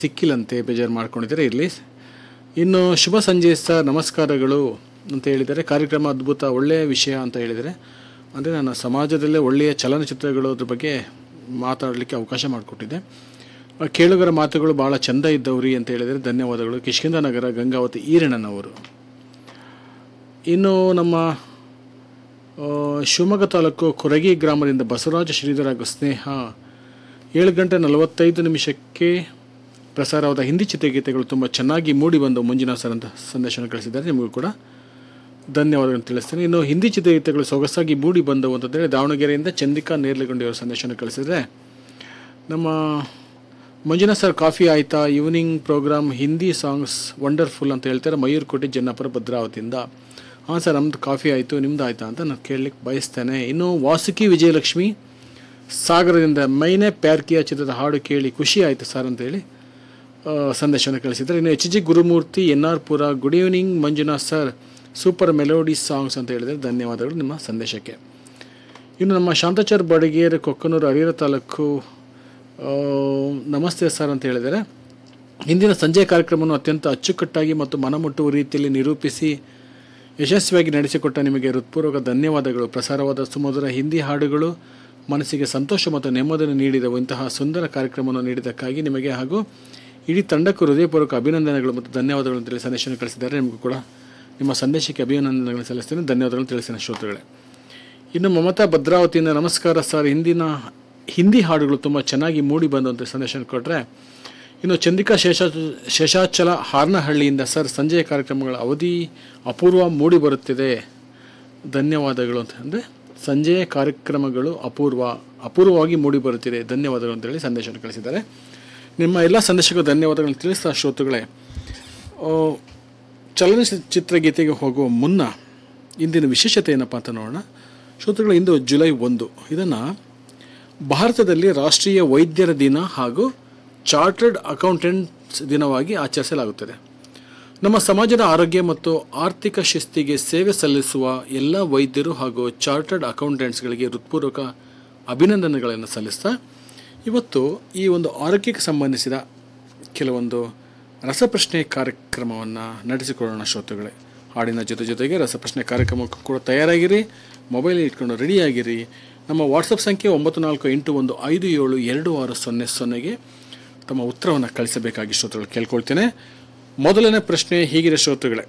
ಸಿಕ್ಕಿಲ್ಲಂತೆ ಬೇಜಾರು ಮಾಡ್ಕೊಂಡಿದ್ದಾರೆ ಇರಲಿ ಇನ್ನು ಶುಭ ಸಂಜೆ ಸರ್ ನಮಸ್ಕಾರಗಳು ಅಂತ ಹೇಳಿದ್ದಾರೆ ಕಾರ್ಯಕ್ರಮ ಅದ್ಭುತ ಒಳ್ಳೆಯ ವಿಷಯ ಅಂತ ಹೇಳಿದರೆ ಅಂದರೆ ನಾನು ಸಮಾಜದಲ್ಲೇ ಒಳ್ಳೆಯ ಚಲನಚಿತ್ರಗಳು ಅದ್ರ ಬಗ್ಗೆ ಮಾತಾಡಲಿಕ್ಕೆ ಅವಕಾಶ ಮಾಡಿಕೊಟ್ಟಿದ್ದೆ ಆ ಕೇಳುಗರ ಮಾತುಗಳು ಭಾಳ ಚೆಂದ ಇದ್ದವ್ರಿ ಅಂತ ಹೇಳಿದರೆ ಧನ್ಯವಾದಗಳು ಕಿಷ್ಕಿಂದ ನಗರ ಗಂಗಾವತಿ ಈರಣ್ಣನವರು ಇನ್ನು ನಮ್ಮ ಆ, ಶಿವಮೊಗ್ಗ ತಾಲೂಕು ಕೊರಗಿ ಗ್ರಾಮದಿಂದ ಬಸವರಾಜ ಶ್ರೀಧರ ಹಾಗೂ ಸ್ನೇಹ ಏಳು ಗಂಟೆ ನಲವತ್ತೈದು ನಿಮಿಷಕ್ಕೆ ಪ್ರಸಾರವಾದ ಹಿಂದಿ ಚಿತ್ರಗೀತೆಗಳು ತುಂಬ ಚೆನ್ನಾಗಿ ಮೂಡಿ ಬಂದು ಮಂಜುನಾಥ್ ಸರ್ ಅಂತ ಸಂದೇಶವನ್ನು ಕಳಿಸಿದ್ದಾರೆ ನಿಮಗೂ ಕೂಡ ಧನ್ಯವಾದಗಳನ್ನು ತಿಳಿಸ್ತೇನೆ ಇನ್ನು ಹಿಂದಿ ಚಿತ್ರಗೀತೆಗಳು ಸೊಗಸಾಗಿ ಮೂಡಿ ಬಂದವು ಅಂತಂದರೆ ದಾವಣಗೆರೆಯಿಂದ ಚಂದ್ರಿಕಾ ನೇರ್ಲಗೊಂಡಿಯವರ ಸಂದೇಶವನ್ನು ಕಳಿಸಿದರೆ ನಮ್ಮ ಮಂಜುನಾಥ್ ಸರ್ ಕಾಫಿ ಆಯಿತಾ evening program Hindi songs wonderful ಅಂತ ಹೇಳ್ತಾರೆ ಮಯೂರ್ಕೋಟೆ ಜನ್ನಾಪುರ ಭದ್ರಾವತಿಯಿಂದ ಹಾಂ ಸರ್ ನಮ್ಮದು ಕಾಫಿ ಆಯಿತು ನಿಮ್ದು ಆಯಿತಾ ಅಂತ ನಾನು ಕೇಳಲಿಕ್ಕೆ ಬಯಸ್ತೇನೆ ಇನ್ನು ವಾಸುಕಿ ವಿಜಯಲಕ್ಷ್ಮಿ ಸಾಗರದಿಂದ ಮೈನೆ ಪ್ಯಾರ್ಕಿಯ ಚಿತ್ರದ ಹಾಡು ಕೇಳಿ ಖುಷಿ ಆಯಿತು ಸರ್ ಅಂತೇಳಿ ಆ, ಸಂದೇಶವನ್ನು ಕಳಿಸಿದ್ದಾರೆ ಇನ್ನು H G Gurumurthy N R Pura good evening Manjunath sir super melody songs ಅಂತ ಹೇಳಿದರೆ ಧನ್ಯವಾದಗಳು ನಿಮ್ಮ ಸಂದೇಶಕ್ಕೆ ಇನ್ನು ನಮ್ಮ ಶಾಂತಚಾರ್ ಬಡಗೇರ್ ಕೊಕ್ಕನೂರು ಹರಿಹರ ತಾಲೂಕು ಆ, ನಮಸ್ತೆ ಸರ್ ಅಂತ ಹೇಳಿದರೆ ಇಂದಿನ ಸಂಜೆ ಕಾರ್ಯಕ್ರಮವನ್ನು ಅತ್ಯಂತ ಅಚ್ಚುಕಟ್ಟಾಗಿ ಮತ್ತು ಮನಮುಟ್ಟುವ ರೀತಿಯಲ್ಲಿ ನಿರೂಪಿಸಿ ಯಶಸ್ವಿಯಾಗಿ ನಡೆಸಿಕೊಟ್ಟ ನಿಮಗೆ ಹೃತ್ಪೂರ್ವಕ ಧನ್ಯವಾದಗಳು ಪ್ರಸಾರವಾದ ಸುಮಧುರ ಹಿಂದಿ ಹಾಡುಗಳು ಮನಸ್ಸಿಗೆ ಸಂತೋಷ ಮತ್ತು ನೆಮ್ಮದಿಯನ್ನು ನೀಡಿದ ಇಂತಹ ಸುಂದರ ಕಾರ್ಯಕ್ರಮವನ್ನು ನೀಡಿದ್ದಕ್ಕಾಗಿ ನಿಮಗೆ ಹಾಗೂ ಇಡೀ ತಂಡಕ್ಕೂ ಹೃದಯಪೂರ್ವಕ ಅಭಿನಂದನೆಗಳು ಮತ್ತು ಧನ್ಯವಾದಗಳನ್ನು ತಿಳಿಸಿ ಸಂದೇಶವನ್ನು ಕಳಿಸಿದ್ದಾರೆ ನಿಮಗೂ ಕೂಡ ನಿಮ್ಮ ಸಂದೇಶಕ್ಕೆ ಅಭಿನಂದನೆಗಳನ್ನು ಸಲ್ಲಿಸ್ತೇನೆ ಧನ್ಯವಾದಗಳನ್ನು ತಿಳಿಸಿನ ಶ್ರೋತೃಗಳೇ ಇನ್ನು ಮಮತಾ ಭದ್ರಾವತಿಯಿಂದ ನಮಸ್ಕಾರ ಸರ್ ಹಿಂದಿನ ಹಿಂದಿ ಹಾಡುಗಳು ತುಂಬ ಚೆನ್ನಾಗಿ ಮೂಡಿ ಬಂದು ಅಂತ ಸಂದೇಶ ಕೊಟ್ಟರೆ ಇನ್ನು ಚಂದ್ರಿಕಾ ಶೇಷ ಶೇಷಾಚಲ ಹಾರ್ನಹಳ್ಳಿಯಿಂದ ಸರ್ ಸಂಜೆಯ ಕಾರ್ಯಕ್ರಮಗಳ ಅವಧಿ ಅಪೂರ್ವ ಮೂಡಿ ಬರುತ್ತಿದೆ ಧನ್ಯವಾದಗಳು ಅಂತ ಅಂದರೆ ಸಂಜೆಯ ಕಾರ್ಯಕ್ರಮಗಳು ಅಪೂರ್ವ ಅಪೂರ್ವವಾಗಿ ಮೂಡಿ ಬರುತ್ತಿದೆ ಧನ್ಯವಾದಗಳು ಅಂತೇಳಿ ಸಂದೇಶವನ್ನು ಕಳಿಸಿದ್ದಾರೆ ನಿಮ್ಮ ಎಲ್ಲ ಸಂದೇಶಕ್ಕೂ ಧನ್ಯವಾದಗಳನ್ನು ತಿಳಿಸ್ತಾ ಶ್ರೋತೃಗಳೇ ಆ, ಚಲನಚಿತ್ರ ಗೀತೆಗೆ ಹೋಗುವ ಮುನ್ನ ಇಂದಿನ ವಿಶೇಷತೆ ಏನಪ್ಪ ಅಂತ ನೋಡೋಣ ಶ್ರೋತೃಗಳು ಇಂದು ಜುಲೈ ಒಂದು ಇದನ್ನು ಭಾರತದಲ್ಲಿ ರಾಷ್ಟ್ರೀಯ ವೈದ್ಯರ ದಿನ ಹಾಗೂ ಚಾರ್ಟರ್ಡ್ ಅಕೌಂಟೆಂಟ್ಸ್ ದಿನವಾಗಿ ಆಚರಿಸಲಾಗುತ್ತದೆ ನಮ್ಮ ಸಮಾಜದ ಆರೋಗ್ಯ ಮತ್ತು ಆರ್ಥಿಕ ಶಿಸ್ತಿಗೆ ಸೇವೆ ಸಲ್ಲಿಸುವ ಎಲ್ಲ ವೈದ್ಯರು ಹಾಗೂ ಚಾರ್ಟರ್ಡ್ ಅಕೌಂಟೆಂಟ್ಸ್ಗಳಿಗೆ ಹೃತ್ಪೂರ್ವಕ ಅಭಿನಂದನೆಗಳನ್ನು ಸಲ್ಲಿಸ್ತಾ ಇವತ್ತು ಈ ಒಂದು ಆರೋಗ್ಯಕ್ಕೆ ಸಂಬಂಧಿಸಿದ ಕೆಲವೊಂದು ರಸಪ್ರಶ್ನೆ ಕಾರ್ಯಕ್ರಮವನ್ನು ನಡೆಸಿಕೊಳ್ಳೋಣ ಶ್ರೋತೃಗಳೇ ಹಾಡಿನ ಜೊತೆ ಜೊತೆಗೆ ರಸಪ್ರಶ್ನೆ ಕಾರ್ಯಕ್ರಮಕ್ಕೂ ಕೂಡ ತಯಾರಾಗಿರಿ ಮೊಬೈಲ್ ಇಟ್ಕೊಂಡು ರೆಡಿಯಾಗಿರಿ ನಮ್ಮ ವಾಟ್ಸಪ್ ಸಂಖ್ಯೆ ಒಂಬತ್ತು ನಾಲ್ಕು ಎಂಟು ಒಂದು ಐದು ಏಳು ಎರಡು ಆರು ಸೊನ್ನೆ ಸೊನ್ನೆಗೆ ತಮ್ಮ ಉತ್ತರವನ್ನು ಕಳಿಸಬೇಕಾಗಿ ಶ್ರೋತೃಗಳು ಕೇಳ್ಕೊಳ್ತೇನೆ ಮೊದಲನೇ ಪ್ರಶ್ನೆ ಹೀಗಿದೆ ಶ್ರೋತೃಗಳೇ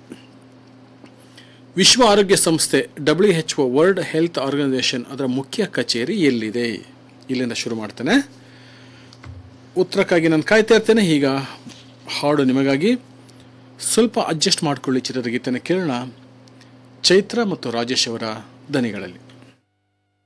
ವಿಶ್ವ ಆರೋಗ್ಯ ಸಂಸ್ಥೆ W H O world health organisation ಅದರ ಮುಖ್ಯ ಕಚೇರಿ ಎಲ್ಲಿದೆ ಇಲ್ಲಿಂದ ಶುರು ಮಾಡ್ತೇನೆ ಉತ್ತರಕ್ಕಾಗಿ ನಾನು ಕಾಯ್ತಾ ಇರ್ತೇನೆ ಈಗ ಹಾಡು ನಿಮಗಾಗಿ ಸ್ವಲ್ಪ ಅಡ್ಜಸ್ಟ್ ಮಾಡಿಕೊಳ್ಳಿ ಚಿತ್ರದ ಗೀತೆನ ಕೇಳೋಣ ಚೈತ್ರ ಮತ್ತು ರಾಜೇಶ್ ಅವರ ದನಿಗಳಲ್ಲಿ